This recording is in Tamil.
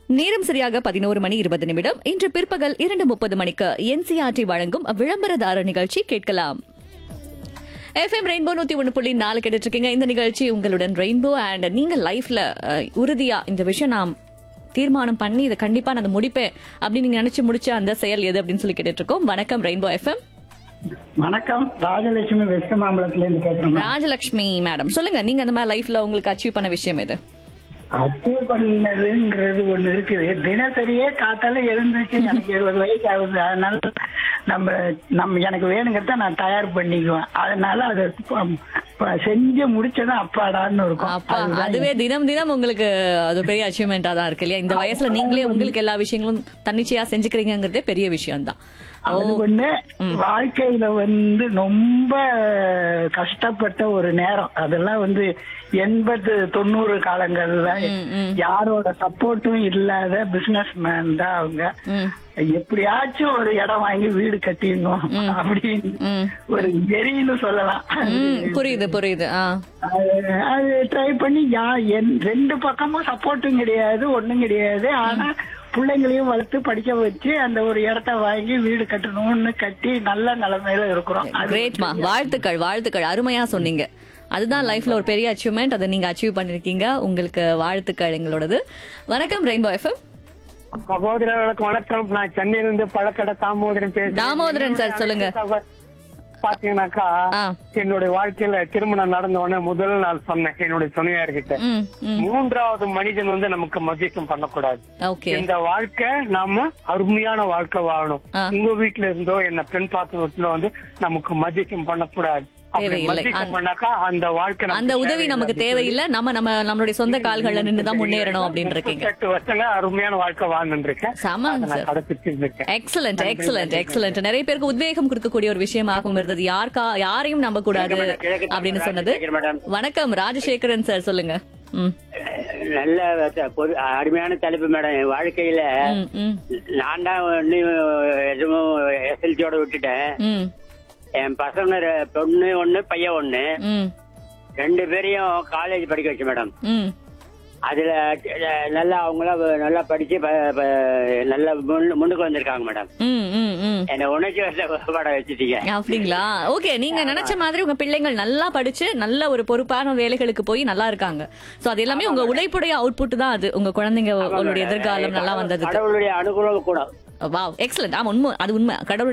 நேரம் சரியாக பதினோரு மணி இருபது நிமிடம் இன்று பிற்பகல் இரண்டு முப்பது மணிக்கு என்சிஆர்டி வழங்கும் விளம்பரதார நிகழ்ச்சி கேட்கலாம் எஃப்எம் ரெயின்போ நூத்தி ஒன்று புள்ளி நாலு கேட்டுட்டு இருக்கீங்க இந்த நிகழ்ச்சி உங்களுடன் ரெயின்போ அண்ட் நீங்க லைஃப்ல அஹ், உறுதியா இந்த விஷயம் நான் தீர்மானம் பண்ணி இதை கண்டிப்பா நான் அதை முடிப்பேன் அப்படின்னு நீங்க நினைச்சு முடிச்ச அந்த செயல் எது அப்படின்னு சொல்லி கேட்டுட்டு இருக்கோம் வணக்கம் ரெயின்போ எஃப்எம் வணக்கம் ராஜலட்சுமி வெஸ்ட் மாம்பலத்துல இருந்து கேட்கிறேன் ராஜலட்சுமி மேடம் சொல்லுங்க நீங்க அந்த மாதிரி லைஃப்ல உங்களுக்கு அச்சீவ் பண்ண விஷயம் எது அச்சீவ் பண்ணதுங்கிறது ஒண்ணு இருக்குது தினசரியே காத்தால எழுந்துச்சு எனக்கு இருபது வயசு ஆகுது அதனால நம்ம நம்ம எனக்கு வேணுங்கிறத நான் தயார் பண்ணிக்குவேன் அதனால அதை ப- ப- செஞ்சு முடிச்சதும் அப்பாடான்னு இருக்கும் அப்பா அதுதான் அதுவே தினம் தினம் உங்களுக்கு அது பெரிய அச்சீவ்மெண்டா தான் இருக்கு இல்லையா இந்த வயசுல நீங்களே உங்களுக்கு எல்லா விஷயங்களும் தன்னிச்சையா செஞ்சுக்கிறீங்கிறதே பெரிய விஷயம் தான் அது ஒண்ணு வாழ்க்கையில வந்து ரொம்ப கஷ்டப்பட்ட ஒரு நேரம் அதெல்லாம் வந்து எண்பது தொண்ணூறு காலங்கள்ல யாரோட சப்போர்ட்டும் இல்லாத பிசினஸ் மேன் தான் அவங்க எப்படியாச்சும் ஒரு இடம் வாங்கி வீடு கட்டிடணும் அப்படின்னு ஒரு வெறின்னு சொல்லலாம் ம், புரியுது புரியுது ஆ அது- அது ட்ரை பண்ணி யா என்- ரெண்டு பக்கமும் சப்போர்ட்டும் கிடையாது ஒண்ணும் கிடையாது ஆனா பிள்ளைங்களையும் வளர்த்து படிக்க வச்சு அந்த ஒரு இடத்த வாங்கி வீடு கட்டணும்னு கட்டி நல்ல நிலைமையில இருக்கிறோம் அது கிரேட்மா வாழ்த்துக்கள் வாழ்த்துக்கள் அருமையா சொன்னீங்க அதுதான் லைஃப்ல ஒரு பெரிய அச்சீவ்மெண்ட் அதை நீங்க அச்சீவ் பண்ணிருக்கீங்க உங்களுக்கு வாழ்த்துக்கள் எங்களோடது வணக்கம் ரெயின்போ எஃப்எம் சகோதரர்களுக்கு வணக்கம் நான் சென்னையில இருந்து பழக்கடை தாமோதரன் பேசுறேன் தாமோதரன் சார் சொல்லுங்க பாத்தீங்கன்னாக்கா ஆ. என்னுடைய வாழ்க்கையில திருமணம் நடந்த உடனே முதல் நாள் சொன்னேன் என்னுடைய துணையார்கிட்ட ம் ம் மூன்றாவது மனிதன் வந்து நமக்கு மதிக்கம் பண்ணக்கூடாது ஓகே இந்த வாழ்க்கை நாம அருமையான வாழ்க்கை வாழணும் ஆ. உங்க வீட்டுல இருந்தோ என்ன பெண் பார்த்து வீட்டுல வந்து நமக்கு மதிக்கம் பண்ணக்கூடாது அப்படி தேவையில்லை. மதிக்கம் அந்த- பண்ணாக்கா அந்த வாழ்க்கை நமக்கு அந்த உதவி நமக்கு தேவையில்லை நம்ம நம்ம நம்மளுடைய சொந்த கால்கள்ல நின்று தான் முன்னேறணும் அப்படின்னு இருக்கீங்க முப்பத்தெட்டு வருஷங்க அருமையான வாழ்க்கை வாழ்ந்துட்டு இருக்கேன் சமாங்க அதை நான் சார் கடைபிடிச்சிட்டு இருக்கேன் எக்ஸலண்ட் எக்ஸலண்ட் எக்ஸலண்ட் நிறைய பேருக்கு உத்வேகம் கொடுக்கக்கூடிய ஒரு விஷயமாகவும் இருந்தது யாருக்கா யாரையும் நம்ப கூடாது அப்படின்னு சொன்னது வணக்கம் ராஜசேகரன் சார் சொல்லுங்க ம் நல்ல த- பொது அருமையான தலைப்பு மேடம் என் வாழ்க்கையில ம், ம் நான் தான் ஒண்ணு எதுவும் எஸ்எல்சியோட விட்டுட்டேன் ம் என் பசங்க ரெ- பொண்ணு ஒண்ணு பையன் ஒண்ணு ம் ரெண்டு பேரையும் காலேஜ் படிக்க வச்சு மேடம் ம் அதுல அஹ், நல்லா அவங்களாம் நல்லா படிச்சு ப- ப- நல்லா முன்னு- முன்னுக்கு வந்திருக்காங்க மேடம் ம் ம் ம் என்ன உணர்ச்சி வசப்பட வச்சுட்டீங்க அப்படிங்களா ஓகே நீங்க நினைச்ச மாதிரி உங்க பிள்ளைங்கள் நல்லா படிச்சு நல்ல ஒரு பொறுப்பான வேலைகளுக்கு போய் நல்லா இருக்காங்க சோ அது எல்லாமே உங்க உழைப்புடைய அவுட்புட் தான் அது உங்க குழந்தைங்க உங்களுடைய எதிர்காலம் நல்லா வந்ததுக்கு கடவுளுடைய அனுகூலம் கூட வாவ் எக்ஸலண்ட் ஆமா உண்மை அது உண்மை கடவுள்